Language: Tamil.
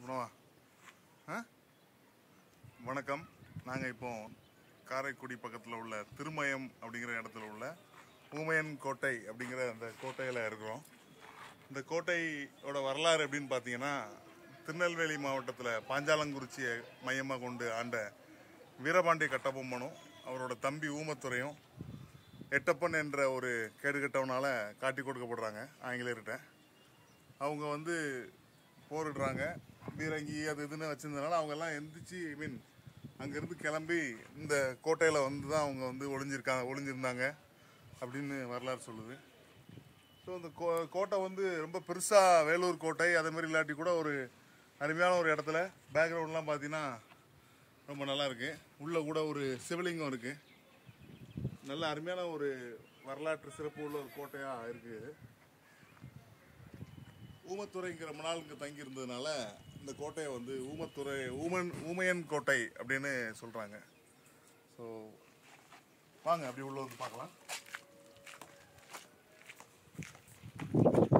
பண்ணுவா ஆ வணக்கம் நாங்கள் இப்போ காரைக்குடி பக்கத்தில் உள்ள திருமயம் அப்படிங்கிற இடத்துல உள்ள ஊமையன் கோட்டை அப்படிங்கிற அந்த கோட்டையில் இருக்கிறோம் இந்த கோட்டையோட வரலாறு எப்படின்னு பார்த்தீங்கன்னா திருநெல்வேலி மாவட்டத்தில் பாஞ்சாலங்குறிச்சியை மையமாக கொண்டு ஆண்ட வீரபாண்டிய கட்டபொம்மனும் அவரோட தம்பி ஊமத்துறையும் எட்டப்பன் என்ற ஒரு கேடுகட்டவனால காட்டி கொடுக்கப்படுறாங்க ஆங்கிலேயர்கிட்ட அவங்க வந்து போரிடுறாங்க பீரங்கி அது இதுன்னு வச்சிருந்தனால அவங்க எல்லாம் எந்திரிச்சு ஐ மீன் அங்கேருந்து கிளம்பி இந்த கோட்டையில் வந்து தான் அவங்க வந்து ஒளிஞ்சிருக்காங்க ஒளிஞ்சிருந்தாங்க அப்படின்னு வரலாறு சொல்லுது ஸோ இந்த கோ கோட்டை வந்து ரொம்ப பெருசாக வேலூர் கோட்டை அதே மாதிரி இல்லாட்டி கூட ஒரு அருமையான ஒரு இடத்துல பேக்ரவுண்ட்லாம் பார்த்தீங்கன்னா ரொம்ப நல்லா இருக்கு உள்ள கூட ஒரு சிவலிங்கம் இருக்கு நல்ல அருமையான ஒரு வரலாற்று சிறப்பு உள்ள ஒரு கோட்டையாக இருக்கு இது. ஊமத்துறைங்கிற ரொம்ப நாள் இங்கே தங்கி இருந்ததுனால இந்த கோட்டையை வந்து ஊமத்துறை ஊமன் ஊமையன் கோட்டை அப்படின்னு சொல்கிறாங்க ஸோ வாங்க அப்படி உள்ள வந்து பார்க்கலாம்